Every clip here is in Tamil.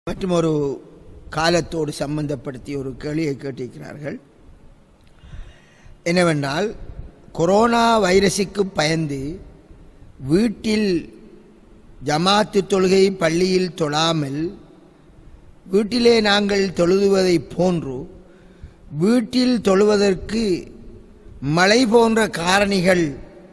மற்றும் ஒரு காலத்தோடு சம்பந்தப்படுத்தி ஒரு கேள்வியை கேட்டிருக்கிறார்கள் என்னவென்றால் கொரோனா வைரஸுக்கு பயந்து வீட்டில் ஜமாத்து தொழுகை பள்ளியில் தொழாமல் வீட்டிலே நாங்கள் தொழுதுவதை போன்று வீட்டில் தொழுவதற்கு மழை போன்ற காரணிகள்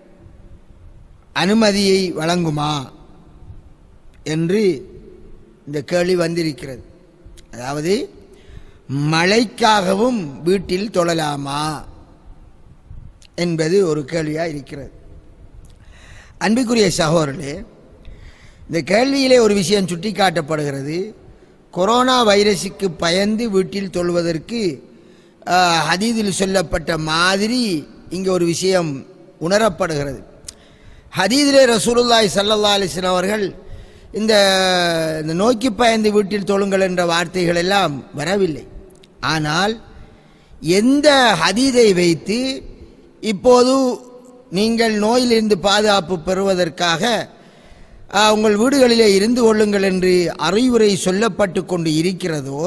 அனுமதியை வழங்குமா என்று இந்த கேள்வி வந்திருக்கிறது அதாவது மழைக்காகவும் வீட்டில் தொழலாமா என்பது ஒரு கேள்வியாக இருக்கிறது அன்பிற்குரிய சகோதரர்களே இந்த கேள்வியிலே ஒரு விஷயம் சுட்டிக்காட்டப்படுகிறது கொரோனா வைரஸுக்கு பயந்து வீட்டில் தொழுவதற்கு ஆஹ், ஹதீதில் சொல்லப்பட்ட மாதிரி இங்கே ஒரு விஷயம் உணரப்படுகிறது ஹதீதிலே ரசூலுல்லாய் சல்லல்லா அலிஸ்லாம் அவர்கள் இந்த இந்த நோக்கி பயந்து வீட்டில் தொழுங்கள் என்ற வார்த்தைகள் எல்லாம் வரவில்லை ஆனால் எந்த ஹதீதை வைத்து இப்போது நீங்கள் நோயிலிருந்து பாதுகாப்பு பெறுவதற்காக ஆஹ், உங்கள் வீடுகளிலே இருந்து கொள்ளுங்கள் என்று அறிவுரை சொல்லப்பட்டு கொண்டு இருக்கிறதோ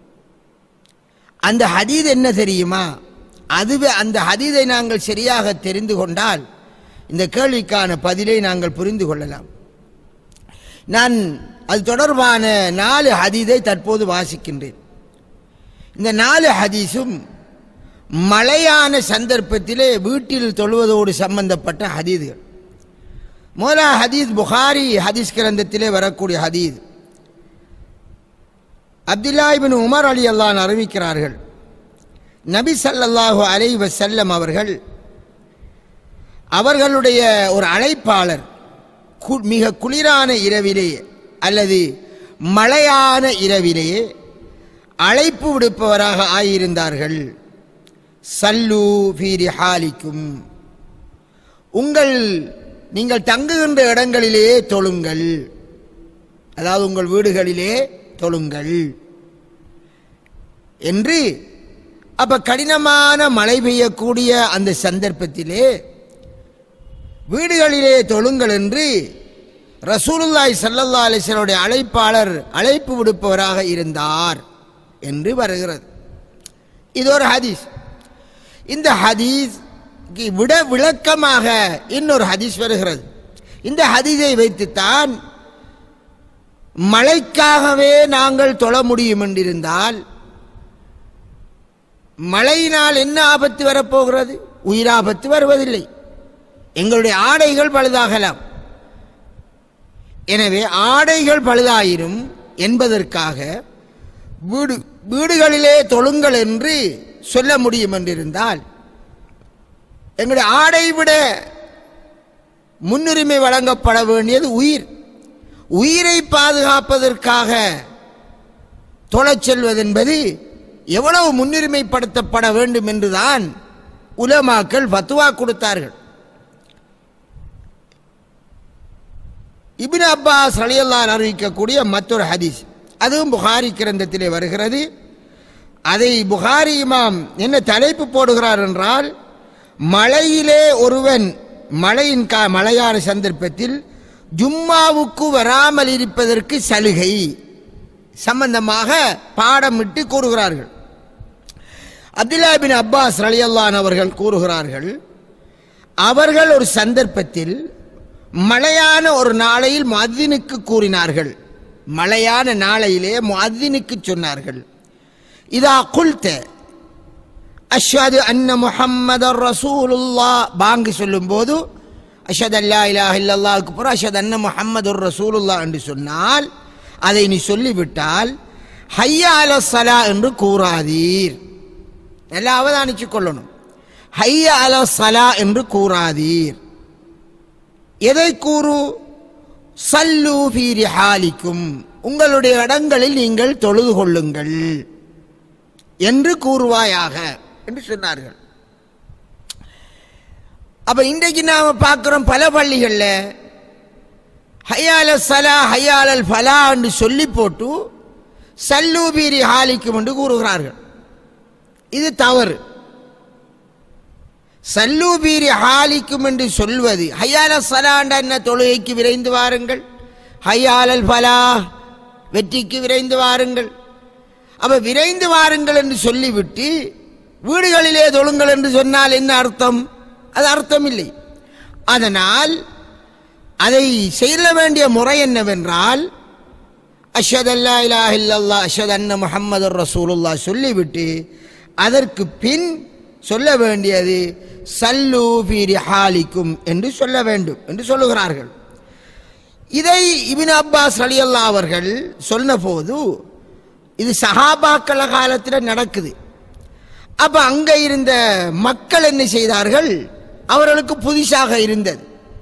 அந்த ஹதீத் என்ன தெரியுமா அதுவே அந்த ஹதீதை நாங்கள் சரியாக தெரிந்து கொண்டால் இந்த கேள்விக்கான பதிலை நாங்கள் புரிந்து கொள்ளலாம் நான் அது தொடர்பான நாலு ஹதீதை தற்போது வாசிக்கின்றேன் இந்த நாலு ஹதீஸும் மழையான சந்தர்ப்பத்திலே வீட்டில் தொழுவதோடு சம்பந்தப்பட்ட ஹதீதுகள் முதலா ஹதீஸ் புகாரி ஹதீஸ் கிரந்தத்திலே வரக்கூடிய ஹதீஸ் அப்துல்லா இபின் உமர் அலி அல்லான் அறிவிக்கிறார்கள் நபி ஸல்லல்லாஹு அலைஹி வஸல்லம் அவர்கள் அவர்களுடைய ஒரு அழைப்பாளர் கு- மிக குளிரான இரவிலே அல்லது மழையான இரவிலே அழைப்பு விடுப்பவராக ஆகியிருந்தார்கள் சல்லு ஃபீ ரிஹாலிக்கும் உங்கள் நீங்கள் தங்குகின்ற இடங்களிலே தொழுங்கள் அதாவது உங்கள் வீடுகளிலே தொழுங்கள் என்று அப்ப கடினமான மழை பெய்யக்கூடிய அந்த சந்தர்ப்பத்திலே வீடுகளிலே தொழுங்கள் என்று ரசூலுல்லாய் சல்லல்லா அலிஸ்வனுடைய அழைப்பாளர் அழைப்பு விடுப்பவராக இருந்தார் என்று வருகிறது இது ஒரு ஹதீஸ் இந்த ஹதீஸ் விட விளக்கமாக இன்னொரு ஹதீஸ் வருகிறது இந்த ஹதீஸை வைத்துத்தான் மழைக்காகவே நாங்கள் தொழ முடியும் என்றிருந்தால் மழையினால் என்ன ஆபத்து வரப்போகிறது உயிராபத்து வருவதில்லை எங்களுடைய ஆடைகள் பழுதாகலாம் எனவே ஆடைகள் பழுதாயிரும் என்பதற்காக வீடு வீடுகளிலே தொழுங்கள் என்று சொல்ல முடியும் என்றிருந்தால் எங்களுடைய ஆடை விட முன்னுரிமை வழங்கப்பட வேண்டியது உயிர் உயிரை பாதுகாப்பதற்காக தொழச் செல்வதென்பது எவ்வளவு முன்னுரிமைப்படுத்தப்பட வேண்டும் என்றுதான் உலமாக்கள் ஃபத்துவா கொடுத்தார்கள் இப்னு அப்பாஸ் ரலியல்லாஹு அறிவிக்கக்கூடிய மற்றொரு ஹதீஸ் அதுவும் புகாரி கிரந்தத்திலே வருகிறது அதை புகாரி இமாம் என்ன தலைப்பு போடுகிறார் என்றால் மழையிலே ஒருவன் மழையின் கா மழையான சந்தர்ப்பத்தில் ஜும்மாவுக்கு வராமல் இருப்பதற்கு சலுகை சம்பந்தமாக பாடமிட்டு கூறுகிறார்கள் அப்துல்லா பின் அப்பாஸ் ரலியல்லான் அவர்கள் கூறுகிறார்கள் அவர்கள் ஒரு சந்தர்ப்பத்தில் மழையான ஒரு நாளையில் மதினுக்கு கூறினார்கள் மழையான நாளையிலே முஅத்தினுக்கு சொன்னார்கள் இதா குல்த அஷ்ஹது அன்ன முஹம்மதர் ரசூலுல்லா பாங்கு சொல்லும்போது அஷ்ஹது அல்லா இலாஹ இல்லல்லாஹுக்கு பிறகு அஷ்ஹது அன்ன முஹம்மதுர் ரசூலுல்லா என்று சொன்னால் அதை நீ சொல்லிவிட்டால் ஹய்யா அல ஸலா என்று கூறாதீர் நல்லா அவதானிச்சு கொள்ளணும் ஹய்யா அல ஸலா என்று கூறாதீர் எதை கூறு சல்லு ஃபீ ரிஹாலிக்கும் உங்களுடைய இடங்களில் நீங்கள் தொழுது கொள்ளுங்கள் என்று கூறுவாயாக என்று சொன்னார்கள் அப்ப இன்றைக்கு நாம பார்க்கிறோம் பல பள்ளிகள்ல ஹயால சலா ஹயாலல் ஃபலா என்று சொல்லி போட்டு சல்லு ஃபீ ரிஹாலிக்கும் என்று கூறுகிறார்கள் இது தவறு சல்லூபீரி ஹாலிக்கும் என்று சொல்வது ஹையால சலாண்ட என்ன தொழுகைக்கு விரைந்து வாருங்கள் ஹையாலல் ஃபலா வெற்றிக்கு விரைந்து வாருங்கள் அப்ப விரைந்து வாருங்கள் என்று சொல்லிவிட்டு வீடுகளிலே தொழுங்கள் என்று சொன்னால் என்ன அர்த்தம் அது அர்த்தம் இல்லை அதனால் அதை செய்ய வேண்டிய முறை என்னவென்றால் அஷத் அல்லா இலாஹ இல்லல்லா அஷத் அன்ன முஹம்மது ரசூலுல்லா சொல்லிவிட்டு அதற்கு பின் சொல்ல வேண்டியது சல்லு ஃபீ ரிஹாலிக்கும் என்று சொல்ல வேண்டும் என்று சொல்லுகிறார்கள் இதை இபின் அப்பாஸ் அலியல்லா அவர்கள் சொன்னபோது இது சஹாபாக்கள காலத்தில் நடக்குது அப்ப அங்க இருந்த மக்கள் என்ன செய்தார்கள் அவர்களுக்கு புதுசாக இருந்தது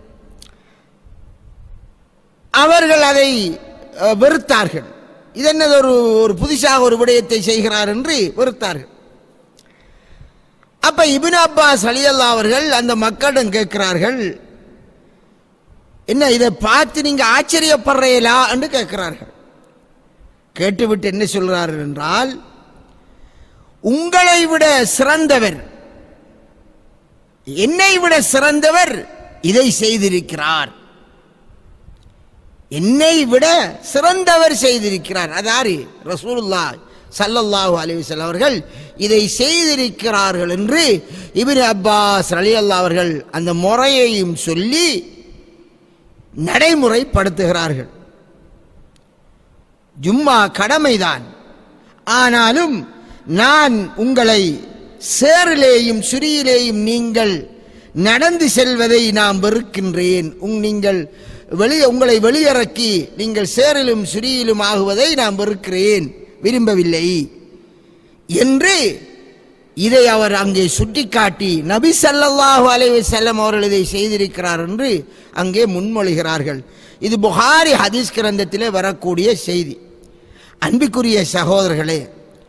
அவர்கள் அதை அஹ், வெறுத்தார்கள் இது என்னது ஒரு ஒரு புதுசாக ஒரு விடயத்தை செய்கிறார் என்று வெறுத்தார்கள் அப்ப இபின் அப்பாஸ் அலியல்லா அவர்கள் அந்த மக்களிடம் கேட்கிறார்கள் என்ன இதை பார்த்து நீங்க ஆச்சரியப்படுறீங்களா என்று கேட்கிறார்கள் கேட்டுவிட்டு என்ன சொல்கிறார்கள் என்றால் உங்களை விட சிறந்தவர் என்னை விட சிறந்தவர் இதை செய்திருக்கிறார் என்னை விட சிறந்தவர் செய்திருக்கிறார் அதாரு ரசூலுல்லா ஸல்லல்லாஹு அலைஹி வஸல்லம் அவர்கள் இதை செய்திருக்கிறார்கள் என்று இப்னு அப்பாஸ் ரலியல்லாஹு அவர்கள் அந்த முறையையும் சொல்லி நடைமுறைப்படுத்துகிறார்கள் ஜும்மா கடமைதான் ஆனாலும் நான் உங்களை சேரிலேயும் சுரியிலேயும் நீங்கள் நடந்து செல்வதை நான் வெறுக்கின்றேன் உங் நீங்கள் வெளியே உங்களை வெளியிறக்கி நீங்கள் சேரிலும் சுரியிலும் ஆகுவதை நான் வெறுக்கிறேன் விரும்பவில்லை என்று இதை அவர் அங்கே சுட்டிக்காட்டி நபி ஸல்லல்லாஹு அலைஹி வஸல்லம் அவர்கள் இதை செய்திருக்கிறார் என்று அங்கே முன்மொழிகிறார்கள் இது புகாரி ஹதீஸ் கிரந்தத்திலே வரக்கூடிய செய்தி அன்பிற்குரிய சகோதரர்களே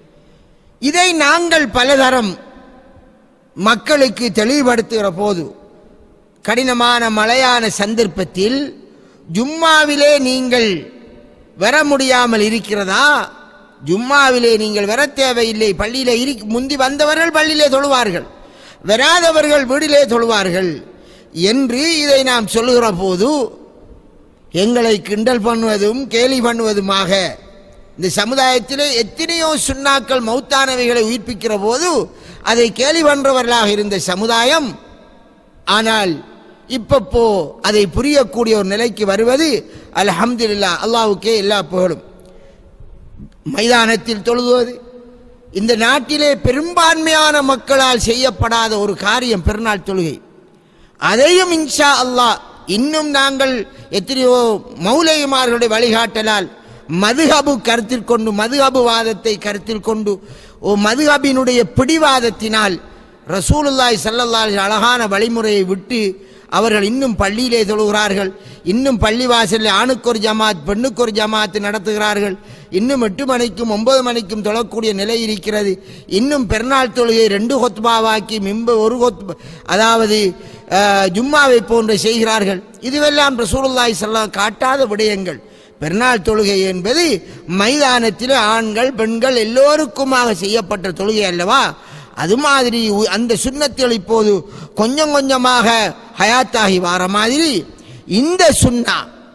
இதை நாங்கள் பலதரம் மக்களுக்கு தெளிவுபடுத்துகிற போது கடினமான மழையான சந்தர்ப்பத்தில் ஜும்மாவிலே நீங்கள் வர முடியாமல் இருக்கிறதா ஜும்மாவிலே நீங்கள் வர தேவையில்லை பள்ளியிலே இரு முந்தி வந்தவர்கள் பள்ளியிலே தொழுவார்கள் வராதவர்கள் வீடிலே தொழுவார்கள் என்று இதை நாம் சொல்லுகிற போது எங்களை கிண்டல் பண்ணுவதும் கேலி பண்ணுவதுமாக இந்த சமுதாயத்திலே எத்தனையோ சுண்ணாக்கள் மௌத்தானவைகளை உயிர்ப்பிக்கிற போது அதை கேலி பண்றவர்களாக இருந்த சமுதாயம் ஆனால் இப்பப்போ அதை புரியக்கூடிய ஒரு நிலைக்கு வருவது அல்ஹம்துலில்லா அல்லாஹ்வுக்கே எல்லா புகழும் மைதானத்தில் தொழுவது இந்த நாட்டிலே பெரும்பான்மையான மக்களால் செய்யப்படாத ஒரு காரியம் பெருநாள் தொழுகை அதையும் இன்ஷா அல்லாஹ் இன்னும் நாங்கள் எத்தனையோ மௌலைமார்களுடைய வழிகாட்டலால் மதுஹபு கருத்தில் கொண்டு மதுஹபு வாதத்தை கருத்தில் கொண்டு ஓ மதுஹபினுடைய பிடிவாதத்தினால் ரசூலுல்லாய் ஸல்லல்லாஹு அழகான வழிமுறையை விட்டு அவர்கள் இன்னும் பள்ளியிலே தொழுகிறார்கள் இன்னும் பள்ளிவாசலில் ஆணுக்கு ஒரு ஜமாத் பெண்ணுக்கு ஒரு ஜமாத் நடத்துகிறார்கள் இன்னும் எட்டு மணிக்கும் ஒன்பது மணிக்கும் தொழக்கூடிய நிலை இருக்கிறது இன்னும் பெருநாள் தொழுகை ரெண்டு கொத்பாவாக்கி மிம்ப ஒரு கொத் அதாவது அஹ், ஜும்மாவை போன்று செய்கிறார்கள் இதுவெல்லாம் ரசூலுல்லாய் ஸல்லல்லாஹு காட்டாத விடயங்கள் பெருநாள் தொழுகை என்பது மைதானத்தில் ஆண்கள் பெண்கள் எல்லோருக்குமாக செய்யப்பட்ட தொழுகை அல்லவா அது மாதிரி உ- அந்த சுண்ணத்தில் இப்போது கொஞ்சம் கொஞ்சமாக ஹயாத்தாகி வார மாதிரி இந்த சுன்னா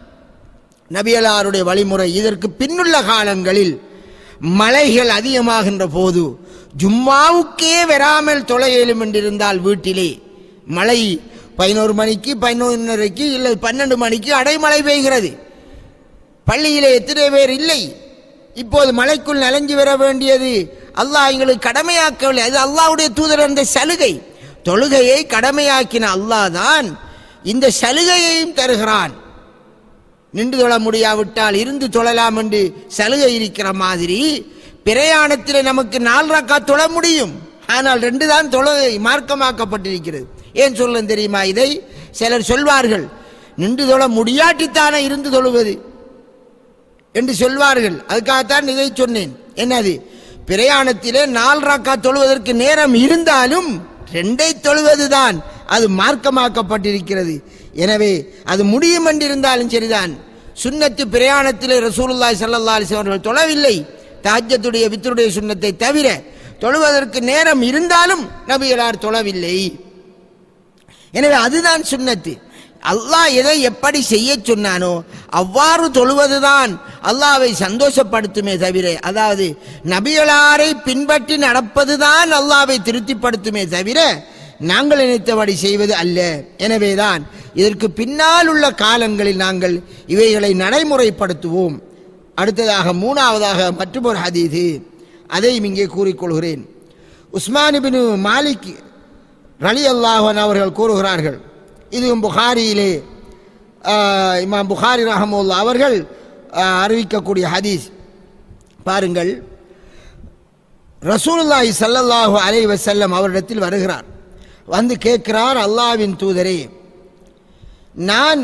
நபியலாருடைய வழிமுறை இதற்கு பின்னுள்ள காலங்களில் மழைகள் அதிகமாகின்ற போது ஜும்மாவுக்கே வராமல் தொலை இயலும் என்றிருந்தால் வீட்டிலே மழை பதினோரு மணிக்கு பதினொன்றரைக்கு இல்லை பன்னெண்டு மணிக்கு அடைமழை பெய்கிறது பள்ளியிலே எத்தனை பேர் இல்லை இப்போது மலைக்குள் நனைஞ்சு வர வேண்டியது அல்லாஹ் எங்களுக்கு கடமையாக்கவில்லை அது அல்லாஹ்வுடைய தூதர் அந்த சலுகை தொழுகையை கடமையாக்கின அல்லாஹ் தான் இந்த சலுகையையும் தருகிறான் நின்று தொழ முடியாவிட்டால் இருந்து தொழலாம் என்று சலுகை இருக்கிற மாதிரி பிரயாணத்தில் நமக்கு நாலு ரக்கா தொழ முடியும் ஆனால் ரெண்டு தான் தொழுகை மார்க்கமாக்கப்பட்டிருக்கிறது ஏன் சொல்ல தெரியுமா இதை சிலர் சொல்வார்கள் நின்று தொழ முடியாட்டித்தானே இருந்து தொழுவது என்று சொல்வார்கள் அதுக்காகத்தான் இதை சொன்னேன் என்னது பிரயாணத்திலே நாலு ராக்கா தொழுவதற்கு நேரம் இருந்தாலும் ரெண்டை தொழுவதுதான் அது மார்க்கமாக்கப்பட்டிருக்கிறது எனவே அது முடியும் என்றிருந்தாலும் சரிதான் சுன்னத்து பிரயாணத்திலே ரசூலுல்லாஹி ஸல்லல்லாஹு அலைஹி வஸல்லம் அவர்கள் தொழவில்லை தஹஜ்ஜத்துடைய வித்ருடைய சுன்னத்தை தவிர தொழுவதற்கு நேரம் இருந்தாலும் நபிகளார் தொழவில்லை எனவே அதுதான் சுன்னத்து அல்லாஹ் எதை எப்படி செய்ய சொன்னானோ அவ்வாறு தொழுவதுதான் அல்லாஹ்வை சந்தோஷப்படுத்துமே தவிர அதாவது நபிகளாரை பின்பற்றி நடப்பதுதான் அல்லாஹ்வை திருப்திப்படுத்துமே தவிர நாங்கள் நினைத்தபடி செய்வது அல்ல எனவேதான் இதற்கு பின்னால் உள்ள காலங்களில் நாங்கள் இவைகளை நடைமுறைப்படுத்துவோம் அடுத்ததாக மூணாவதாக மற்றொரு ஹதீது அதையும் இங்கே கூறிக்கொள்கிறேன் உஸ்மான் இபின் மாலிக் ரலி அல்லாஹன் அவர்கள் கூறுகிறார்கள் இதுவும் புகாரியிலே ஆஹ், இமாம் புகாரி ரஹமுல்லா அவர்கள் ஆஹ், அறிவிக்கக்கூடிய ஹதீஸ் பாருங்கள் ரசூலுல்லாஹி ஸல்லல்லாஹு அலைஹி வஸல்லம் அவரிடத்தில் வருகிறார் வந்து கேட்கிறார் அல்லாஹ்வின் தூதரே நான்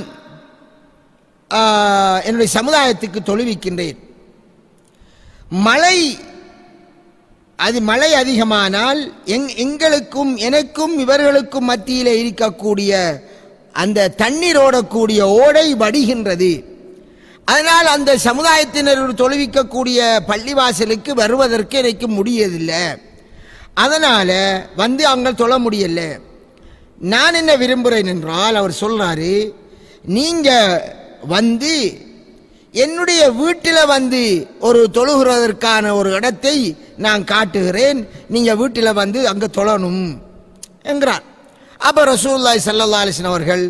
ஆஹ், என்னுடைய சமுதாயத்துக்கு தொழுவிக்கின்றேன் மழை அது மழை அதிகமானால் எங் எங்களுக்கும் எனக்கும் இவர்களுக்கும் மத்தியிலே இருக்கக்கூடிய அந்த தண்ணீர் ஓடக்கூடிய ஓடை வடிகின்றது அதனால் அந்த சமுதாயத்தினர் தொழுவிக்கக்கூடிய பள்ளிவாசலுக்கு வருவதற்கு எனக்கு முடியதில்லை அதனால வந்து அவங்க தொழ முடியல நான் என்ன விரும்புகிறேன் என்றால் அவர் சொல்றாரு நீங்க வந்து என்னுடைய வீட்டில் வந்து ஒரு தொழுகிறதற்கான ஒரு இடத்தை நான் காட்டுகிறேன் நீங்க வீட்டில் வந்து அங்க தொழணும் என்கிறார் அப்ப ரசூலுல்லாஹி ஸல்லல்லாஹு அலைஹி வஸல்லம் அவர்கள்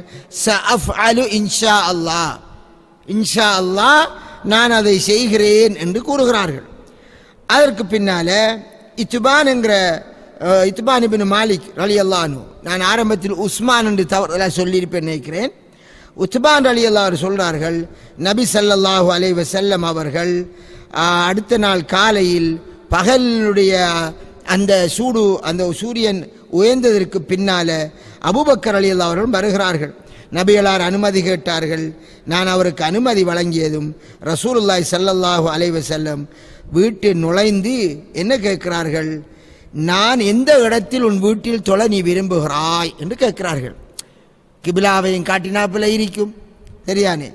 சஅஃஅலு இன்ஷா அல்லாஹ் இன்ஷா அல்லாஹ் நான் அதை செய்கிறேன் என்று கூறுகிறார்கள் அதற்கு பின்னால இத்துபான் என்கிற அஹ், இத்துபான் இபின் மாலிக் ரலி அல்லானு நான் ஆரம்பத்தில் உஸ்மான் என்று தவறுதலாக சொல்லியிருப்பேன் நினைக்கிறேன் உத்பான் அலி அல்லாஹ் சொல்றார்கள் நபி ஸல்லல்லாஹு அலைஹி வஸல்லம் அவர்கள் ஆஹ், அடுத்த நாள் காலையில் பகலினுடைய அந்த சூடு அந்த சூரியன் உயர்ந்ததற்கு பின்னால அபூபக்கர் அலி அல்லாஹ் அவர்கள் வருகிறார்கள் நபிகளார் அனுமதி கேட்டார்கள் நான் அவருக்கு அனுமதி வழங்கியதும் ரசூலுல்லாஹி ஸல்லல்லாஹு அலைஹி வஸல்லம் வீட்டில் நுழைந்து என்ன கேட்கிறார்கள் நான் எந்த இடத்தில் உன் வீட்டில் தொழ நீ விரும்புகிறாய் என்று கேட்கிறார்கள் கிபிலாவையும் காட்டினாப்புல இருக்கும் சரியானே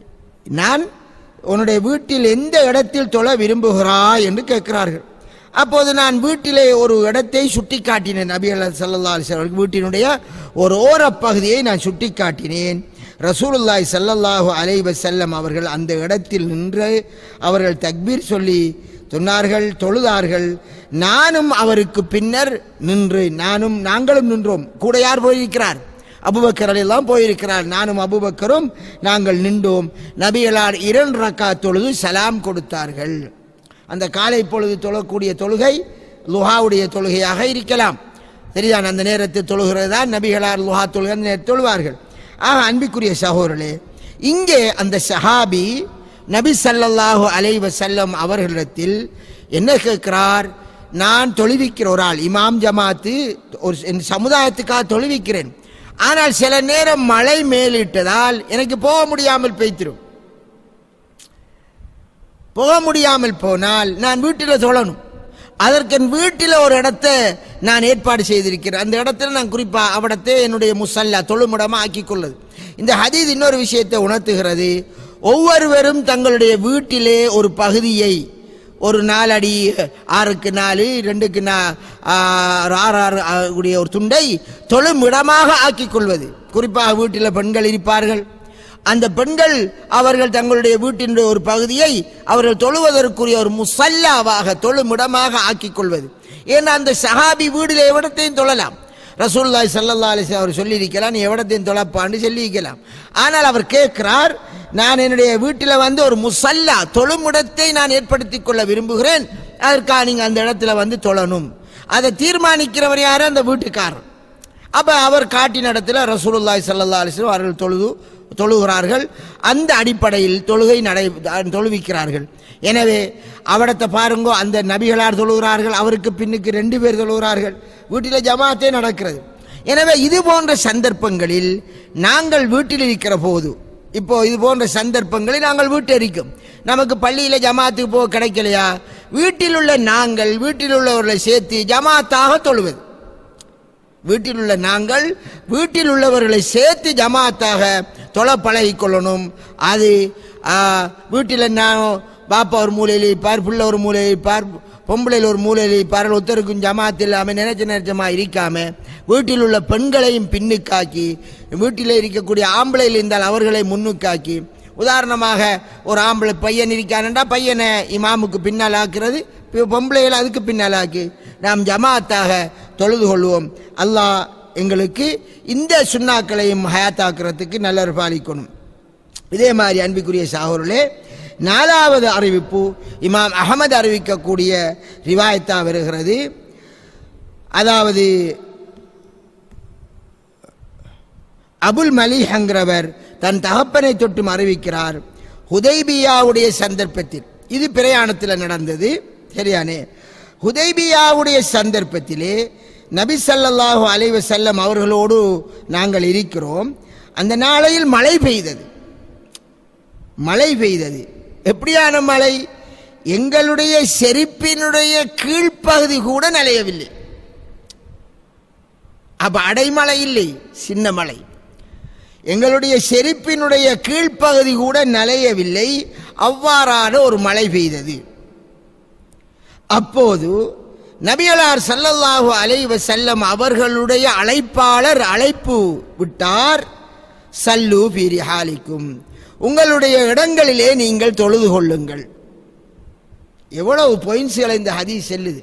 நான் உன்னுடைய வீட்டில் எந்த இடத்தில் தொழ விரும்புகிறாய் என்று கேட்கிறார்கள் அப்போது நான் வீட்டிலே ஒரு இடத்தை சுட்டி காட்டினேன் நபி அல்லா சல்லா அலிஸ்வர்களுக்கு வீட்டினுடைய ஒரு ஓரப்பகுதியை நான் சுட்டி காட்டினேன் ரசூலுல்லாய் ஸல்லல்லாஹு அலைஹி வஸல்லம் அவர்கள் அந்த இடத்தில் நின்று அவர்கள் தக்பீர் சொல்லி சொன்னார்கள் தொழுதார்கள் நானும் அவருக்கு பின்னர் நின்று நானும் நாங்களும் நின்றோம் கூட யார் போயிருக்கிறார் அபுபக்கர் எல்லாம் போயிருக்கிறார் நானும் அபுபக்கரும் நாங்கள் நின்றோம் நபிகளார் இரண்டு ரக்கா தொழுது சலாம் கொடுத்தார்கள் அந்த காலை பொழுது தொழக்கூடிய தொழுகை லுஹாவுடைய தொழுகையாக இருக்கலாம் சரிதான் அந்த நேரத்தில் தொழுகிறது தான் நபிகளார் லுஹா தொழுகை அந்த நேரத்தில் தொழுவார்கள் ஆக அன்பிக்குரிய சகோதரர்களே இங்கே அந்த சஹாபி நபி ஸல்லல்லாஹு அலைஹி வஸல்லம் அவர்களிடத்தில் என்ன கேட்கிறார் நான் தொழுவிக்கிற ஒரு ஆள் இமாம் ஜமாத்து ஒரு என் சமுதாயத்துக்காக தொழுவிக்கிறேன் ஆனால் சில நேரம் மழை மேலிட்டதால் எனக்கு போக முடியாமல் பெய்த்திரும் போக முடியாமல் போனால் நான் வீட்டில் தொழணும் அதற்கு என் வீட்டில் ஒரு இடத்தை நான் ஏற்பாடு செய்திருக்கிறேன் அந்த இடத்துல நான் குறிப்பா அவிடத்தை என்னுடைய முசல்லா தொழுமிடமா ஆக்கிக் கொள்ளுது இந்த ஹதீஸ் இன்னொரு விஷயத்தை உணர்த்துகிறது ஒவ்வொருவரும் தங்களுடைய வீட்டிலே ஒரு பகுதியை ஒரு நாலு அடி ஆறுக்கு நாலு ரெண்டுக்கு நா ஆ, ஆறு ஆறு ஆ, உடைய ஒரு துண்டை தொழும் இடமாக ஆக்கிக் கொள்வது குறிப்பாக வீட்டில் பெண்கள் இருப்பார்கள் அந்த பெண்கள் அவர்கள் தங்களுடைய வீட்டின் ஒரு பகுதியை அவர்கள் தொழுவதற்குரிய ஒரு முசல்லாவாக தொழுமிடமாக ஆக்கிக் கொள்வது ஏன்னா அந்த சஹாபி வீடில் எவ்விடத்தையும் தொழலாம் ரசூல்லாய் சல்லல்லா அலிஸ் அவர் சொல்லியிருக்கலாம் நீ எவ்விடத்தையும் தொழப்பான்னு சொல்லியிருக்கலாம் ஆனால் அவர் கேட்கிறார் நான் என்னுடைய வீட்டில் வந்து ஒரு முசல்லா தொழுமிடத்தை நான் ஏற்படுத்திக் கொள்ள விரும்புகிறேன் அதற்காக நீங்கள் அந்த இடத்துல வந்து தொழணும் அதை தீர்மானிக்கிறவர் யாரு அந்த வீட்டுக்காரர் அப்ப அவர் காட்டின இடத்துல ரசூலுல்லாஹி ஸல்லல்லாஹு அலைஹி வஸல்லம் அவர்கள் தொழுது தொழுகிறார்கள் அந்த அடிப்படையில் தொழுகை நடை தொழுவிக்கிறார்கள் எனவே அவடத்தை பாருங்கோ அந்த நபிகளார் தொழுகிறார்கள் அவருக்கு பின்னுக்கு ரெண்டு பேர் தொழுகிறார்கள் வீட்டில் ஜமாத்தே நடக்கிறது எனவே இது போன்ற சந்தர்ப்பங்களில் நாங்கள் வீட்டில் இருக்கிற போது இப்போ இது போன்ற சந்தர்ப்பங்களில் நாங்கள் வீட்டு இருக்கோம் நமக்கு பள்ளியில் ஜமாத்துக்கு போக கிடைக்கலையா வீட்டில் உள்ள நாங்கள் வீட்டில் உள்ளவர்களை சேர்த்து ஜமாத்தாக தொழுவது வீட்டில் உள்ள நாங்கள் வீட்டில் உள்ளவர்களை சேர்த்து ஜமாத்தாக தொலை பழகிக் கொள்ளணும் அது ஆ, வீட்டில் நான் பாப்பா ஒரு மூலையில் இருப்பார் பிள்ளை ஒரு மூலையில் இருப்பார் பொம்பளையில் ஒரு மூலையில் இருப்பார்கள் ஒருத்தருக்கும் ஜமாத் இல்லாமல் நினைச்ச நினைச்சமா இருக்காம வீட்டில் உள்ள பெண்களையும் பின்னுக்காக்கி வீட்டில் இருக்கக்கூடிய ஆம்பளையில் இருந்தால் அவர்களை முன்னுக்காக்கி உதாரணமாக ஒரு ஆம்பளை பையன் இருக்கானண்டா பையனை இமாமுக்கு பின்னால் ஆக்குறது இப்போ பொம்பளைகள் அதுக்கு பின்னால் ஆக்கி நாம் ஜமாத்தாக தொழுது கொள்வோம் அல்லாஹ் எங்களுக்கு இந்த சுண்ணாக்களையும் ஹயாத்தாக்குறதுக்கு நல்ல பாலிக்கணும் இதே மாதிரி அன்பிக்குரிய சாகூரிலே நாலாவது அறிவிப்பு இமாம் அகமது அறிவிக்கக்கூடிய ரிவாயத்தா வருகிறது அதாவது அபுல் மலிஹங்கிறவர் தன் தகப்பனை தொட்டும் அறிவிக்கிறார் ஹுதைபியாவுடைய சந்தர்ப்பத்தில் இது பிரயாணத்தில் நடந்தது சரியானே ஹுதைபியாவுடைய சந்தர்ப்பத்திலே நபி ஸல்லல்லாஹு அலைஹி வஸல்லம் அவர்களோடு நாங்கள் இருக்கிறோம் அந்த நாளையில் மழை பெய்தது மழை பெய்தது எப்படியான மழை எங்களுடைய செருப்பினுடைய கீழ்ப்பகுதி கூட நனையவில்லை அப்ப அடைமழை இல்லை சின்ன மழை எங்களுடைய செருப்பினுடைய கீழ்ப்பகுதி கூட நனையவில்லை அவ்வாறான ஒரு மழை பெய்தது அப்போது நபியலார் ஸல்லல்லாஹு அலைஹி வஸல்லம் அவர்களுடைய அழைப்பாளர் அழைப்பு விட்டார் சல்லு பிரிஹாலிக்கும் உங்களுடைய இடங்களிலே நீங்கள் தொழுது கொள்ளுங்கள் எவ்வளவு பொயின்ஸ்களை இந்த ஹதீஸ் செல்லுது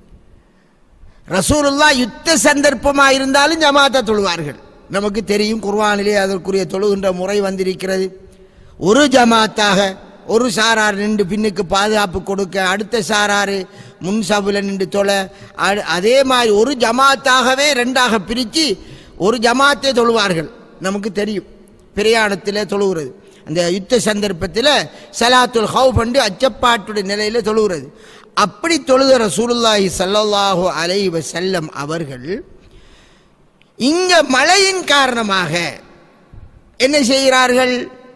ரசூலுல்லா யுத்த சந்தர்ப்பமாக இருந்தாலும் ஜமாத்தா தொழுவார்கள் நமக்கு தெரியும் குர்ஆனிலே அதற்குரிய தொழுகின்ற முறை வந்திருக்கிறது ஒரு ஜமாத்தாக ஒரு சாரார் நின்று பின்னுக்கு பாதுகாப்பு கொடுக்க அடுத்த சாராரு முன் சபுல நின்று தொழ அ- அதே மாதிரி ஒரு ஜமாத்தாகவே ரெண்டாக பிரித்து ஒரு ஜமாத்தே தொழுவார்கள் நமக்கு தெரியும் பிரயாணத்தில் தொழுகிறது அந்த யுத்த சந்தர்ப்பத்தில் சலாத்துல் ஹவு பண்டு அச்சப்பாட்டுடைய நிலையில் தொழுகிறது அப்படி தொழுத ரசூலுல்லாஹி ஸல்லல்லாஹு அலைஹி வஸல்லம் அவர்கள் இங்க மழையின் காரணமாக என்ன செய்கிறார்கள்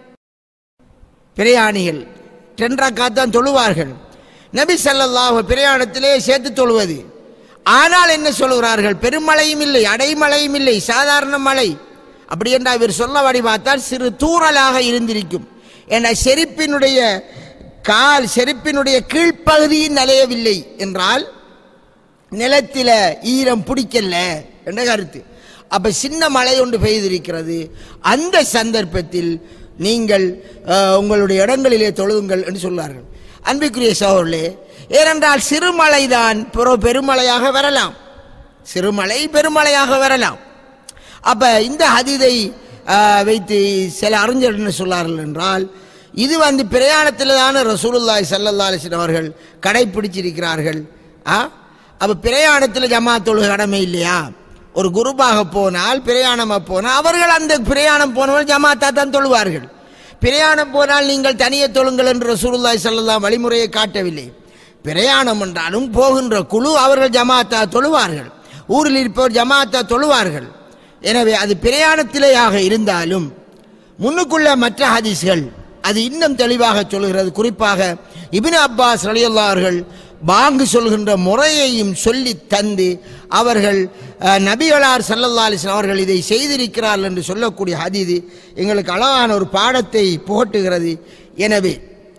பிரயாணிகள் டென்றாக்காத்தான் தொழுவார்கள் நபி ஸல்லல்லாஹு பிரயாணத்திலே சேர்த்து தொழுவது ஆனால் என்ன சொல்கிறார்கள் பெருமழையும் இல்லை அடைமழையும் இல்லை சாதாரண மழை அப்படி என்றால் இவர் சொல்லபடி பார்த்தால் சிறு தூறலாக இருந்திருக்கும் என செருப்பினுடைய கால் செருப்பினுடைய கீழ்ப்பகுதியும் நலையவில்லை என்றால் நிலத்தில ஈரம் பிடிக்கல என்ற கருத்து அப்ப சின்ன மழை ஒன்று பெய்திருக்கிறது அந்த சந்தர்ப்பத்தில் நீங்கள் அஹ், உங்களுடைய இடங்களிலே தொழுதுங்கள் என்று சொல்வார்கள் அன்பிற்குரிய சோழர்களே ஏனென்றால் சிறுமலைதான் பிற பெருமழையாக வரலாம் சிறுமலை பெருமழையாக வரலாம் அப்ப இந்த ஹதீதை அஹ், வைத்து சில அறிஞர் என்ன சொல்லார்கள் என்றால் இது வந்து பிரயாணத்தில் தானே ரசூலுல்லாய் சல்லல்லா அலிஸ்லாம் அவர்கள் கடைபிடிச்சிருக்கிறார்கள் ஆ அப்ப பிரயாணத்தில் ஜமாத் தொழுகை கடமை இல்லையா ஒரு குருபாக போனால் பிரயாணமாக போனால் அவர்கள் அந்த பிரயாணம் போனவர்கள் ஜமாத்தா தான் தொழுவார்கள் பிரயாணம் போனால் நீங்கள் தனியே தொழுங்கள் என்று ரசூலுல்லாய் ஸல்லல்லாஹு வழிமுறையை காட்டவில்லை பிரயாணம் என்றாலும் போகின்ற குழு அவர்கள் ஜமாத்தா தொழுவார்கள் ஊரில் இருப்பவர் ஜமாத்தா தொழுவார்கள் எனவே அது பிரயாணத்திலேயாக இருந்தாலும் முன்னுக்குள்ள மற்ற ஹதீஸ்கள் அது இன்னும் தெளிவாக சொல்கிறது குறிப்பாக இப்னு அப்பாஸ் ரலியல்லாஹு அவர்கள் பாங்கு சொல்கின்ற முறையையும் சொல்லி தந்து அவர்கள் அஹ், நபிகளார் ஸல்லல்லாஹு அலைஹி வஸல்லம் அவர்கள் இதை செய்திருக்கிறார்கள் என்று சொல்லக்கூடிய ஹதீது எங்களுக்கு அழகான ஒரு பாடத்தை புகட்டுகிறது எனவே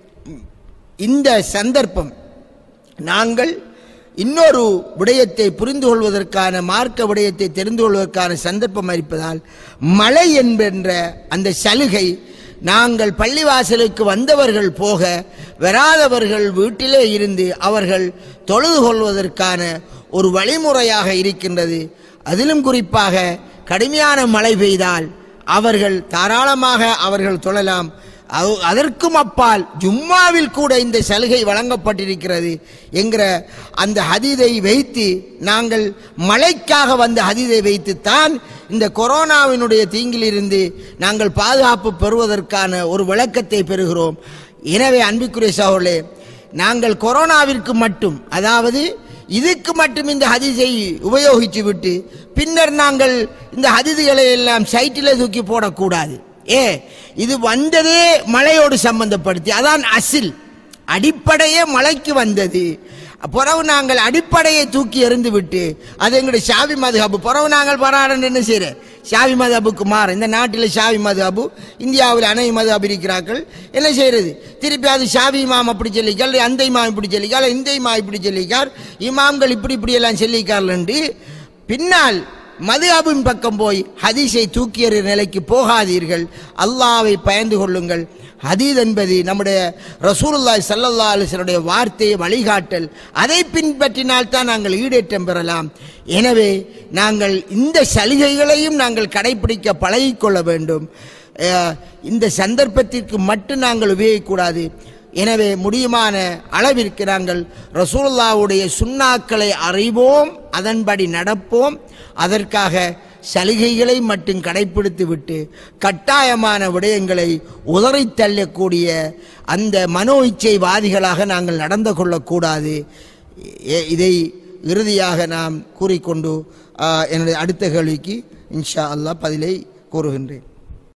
இந்த சந்தர்ப்பம் நாங்கள் இன்னொரு விடயத்தை புரிந்து கொள்வதற்கான மார்க்க விடயத்தை தெரிந்து கொள்வதற்கான சந்தர்ப்பம் இருப்பதால் மழை என்கின்ற அந்த சலுகை நாங்கள் பள்ளிவாசலுக்கு வந்தவர்கள் போக வராதவர்கள் வீட்டிலே இருந்து அவர்கள் தொழுது கொள்வதற்கான ஒரு வழிமுறையாக இருக்கின்றது அதிலும் குறிப்பாக கடுமையான மழை பெய்தால் அவர்கள் தாராளமாக அவர்கள் தொழலாம் அது- அதற்கும் அப்பால் ஜும்மாவில் கூட இந்த சலுகை வழங்கப்பட்டிருக்கிறது என்கிற அந்த ஹதீதை வைத்து நாங்கள் மழைக்காக வந்த ஹதீதை வைத்துத்தான் இந்த கொரோனாவினுடைய தீங்கிலிருந்து நாங்கள் பாதுகாப்பு பெறுவதற்கான ஒரு விளக்கத்தை பெறுகிறோம் எனவே அன்பிற்குரிய சகோதரே நாங்கள் கொரோனாவிற்கு மட்டும் அதாவது இதுக்கு மட்டும் இந்த ஹதீஸை உபயோகித்து விட்டு பின்னர் நாங்கள் இந்த ஹதீதுகளை எல்லாம் சைட்டில் தூக்கி போடக்கூடாது ஏ இது வந்ததே மழையோடு சம்பந்தப்படுத்தி அதான் அசில் அடிப்படையே மழைக்கு வந்தது பிறகு நாங்கள் அடிப்படையை தூக்கி எறிந்து விட்டு அது எங்களுடைய சாவி மதுஹபு பிறகு நாங்கள் பராடன் என்ன செய்யற ஷாவி மதபுக்கு மாற இந்த நாட்டில் ஷாவி மதபு இந்தியாவில் அனை மதபு இருக்கிறார்கள் என்ன செய்யறது திருப்பி அது ஷாவி இமாம் அப்படி சொல்லிக்கால் அந்த இமாம் இப்படி சொல்லிக்கால் இந்த இமாம் இப்படி சொல்லிக்கார் இமாம்கள் இப்படி இப்படி எல்லாம் சொல்லிக்கார்லன்று பின்னால் மதுஹபின் பக்கம் போய் ஹதீஸை தூக்கி எறிகிற நிலைக்கு போகாதீர்கள் அல்லாவை பயந்து கொள்ளுங்கள் ஹதீத் என்பது நம்முடைய ரசூலுல்லாஹி ஸல்லல்லாஹு அலைஹி வஸல்லுடைய வார்த்தையை வழிகாட்டல் அதை பின்பற்றினால் தான் நாங்கள் ஈடேற்றம் பெறலாம் எனவே நாங்கள் இந்த சலுகைகளையும் நாங்கள் கடைபிடிக்க பழகிக்கொள்ள வேண்டும் அஹ், இந்த சந்தர்ப்பத்திற்கு மட்டும் நாங்கள் உபயோகிக்கக்கூடாது எனவே முடியுமான அளவிற்கு நாங்கள் ரசூலுல்லாவுடைய சுண்ணாக்களை அறிவோம் அதன்படி நடப்போம் அதற்காக சலுகைகளை மட்டும் கடைப்பிடித்து விட்டு கட்டாயமான விடயங்களை உதறித் தள்ளக்கூடிய அந்த மனோ இச்சைவாதிகளாக நாங்கள் நடந்து கொள்ளக்கூடாது எ- இதை இறுதியாக நாம் கூறிக்கொண்டு ஆ, என்னுடைய அடுத்த கேள்விக்கு இன்ஷா அல்லாஹ் பதிலை கூறுகின்றேன்